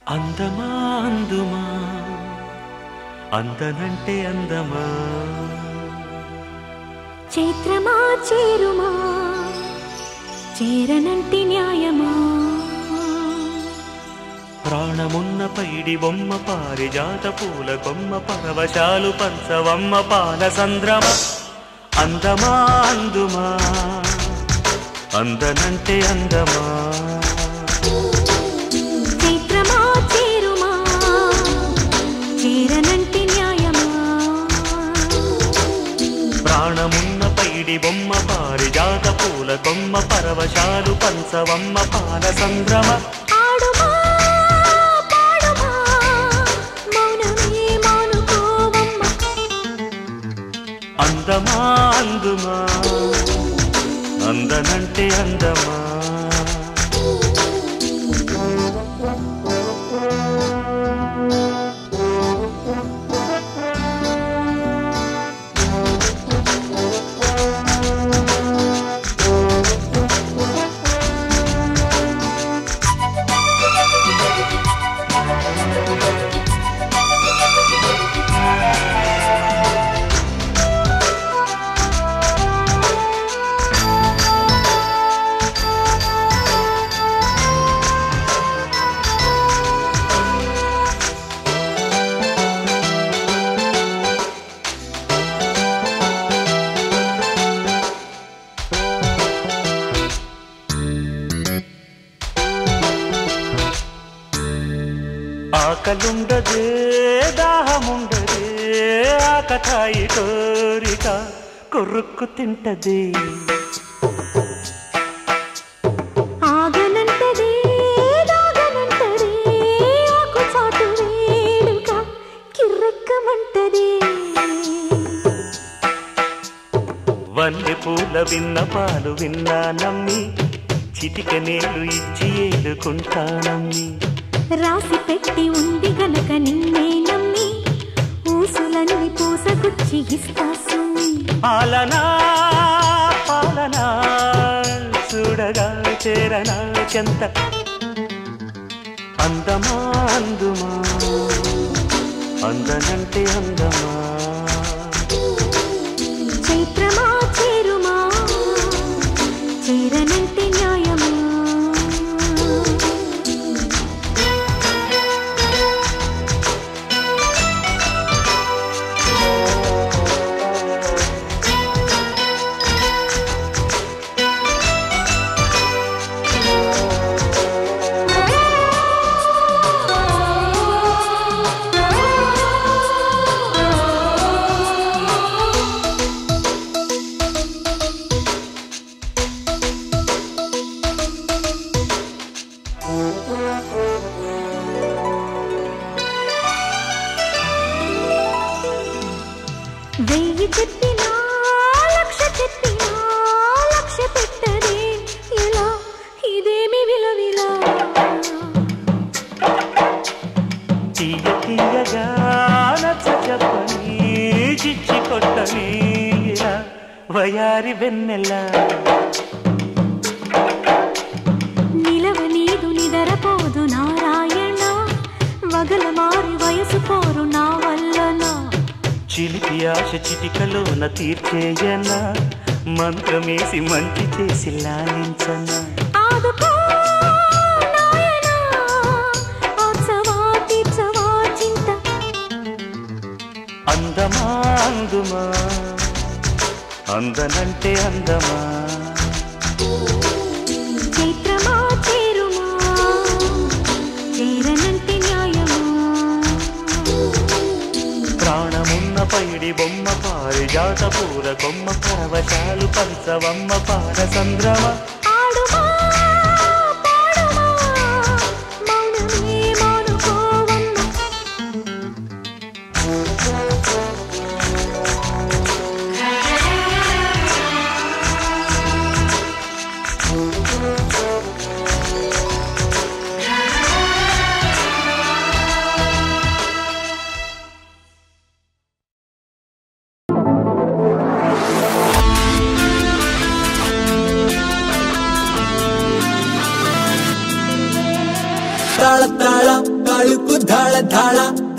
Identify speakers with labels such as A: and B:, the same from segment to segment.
A: అందమా అందుమా అందనంటే అందమా
B: చైత్రమా చేరుమా చేరనంటి న్యాయమా
A: ప్రాణమున్న పైడి బొమ్మ పారిజాత పూల కొమ్మ పరవశాలు పంచవమ్మ పాల సంద్రమ అందమా అందుమా అందనంటే అందమా
B: చైత్రమా చేరుమా చేరనంటి న్యాయమా
A: ప్రాణమున్న పైడి బొమ్మ పారిజాత పూల కొమ్మ పరవశాలు పంచవమ్మ పాల సంద్రమ
B: ఆడుమా పాడుమా మౌనమే మానుకోవమ్మ
A: అందమా అందుమా అందనంటే అందమా ఆకలుండదే దాహముండదే ఆకతాయి కోరిక కొరుక్కు తింటదే
B: ఆగనంటదే దాగనంటదే ఆకు చాటు వేడుక కిర్రెక్కమంటదే
A: వల్లె పూల విన్న పాలు విన్నా నమ్మి చిటిక నేలు ఇచ్చి ఏలుకుంటానమ్మి
B: రాసి పెట్టి ఉంది గనక నిన్నే నమ్మి ఊసులన్నీ పూసగుచ్చి ఇస్తా సుమ్మి
A: పాలనా పాలనా చూడగా చేరనా చెంత అందమా అందుమా అందనంటే అందమా
B: చైత్రమా చేరుమా చేరనంటే న్యాయమా వెయ్యి చెప్పినా లక్ష చెప్పినా లక్ష పెట్టదే ఇలా ఇదేమి విలవిలా
A: తీయ తీయగా నచ్చ చెప్పని చిచ్చి కొట్టని ఇలా వయారి వెన్నెలా
B: నిలవ నీదు నిదరపోదు నారాయణ వగల మారి వయసు పోరు నా వల్లనా
A: చిలిపి ఆశ చిటికలోన తీర్చేయనా మంత్రమేసి మంచి చేసి లాలించనా
B: ఆదుకో నాయనా ఆచవా తీర్చవా చింత
A: అందమా అందుమా అందనంటే అందమా
B: చైత్రమా చేరుమా చేరనంటే న్యాయమా
A: ప్రాణమున్న పైడి బొమ్మ పారిజాత పూల కొమ్మ పరవశాలు పంచవమ్మ పాల సంద్రమ
B: ఆడుమా పాడుమా మౌనమే మానుకోవమ్మ
C: താളത്താള കളി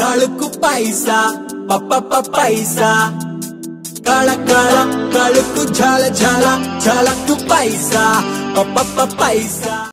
C: కళకు పైసా పప్ప పైసా కళ కళ కళకు ఝల ఝల ఝలకు పైసా పప్ప పైసా